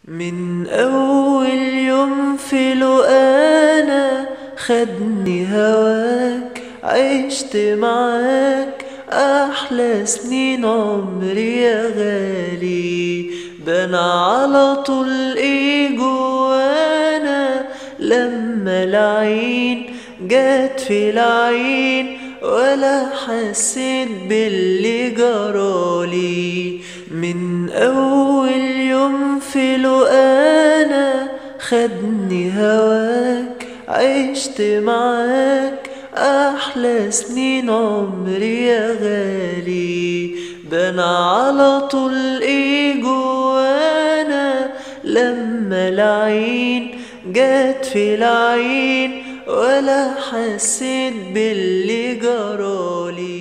من أول يوم في لقانا خدني هواك عشت معاك أحلى سنين عمري يا غالي بنا على طول إيه جوانا لما العين جت في العين ولا حسيت باللي جرالي من أول يوم في لقانا خدني هواك عشت معاك أحلى سنين عمري يا غالي بنا على طول إيه جوانا لما العين جت في العين ولا حسيت باللي جرالي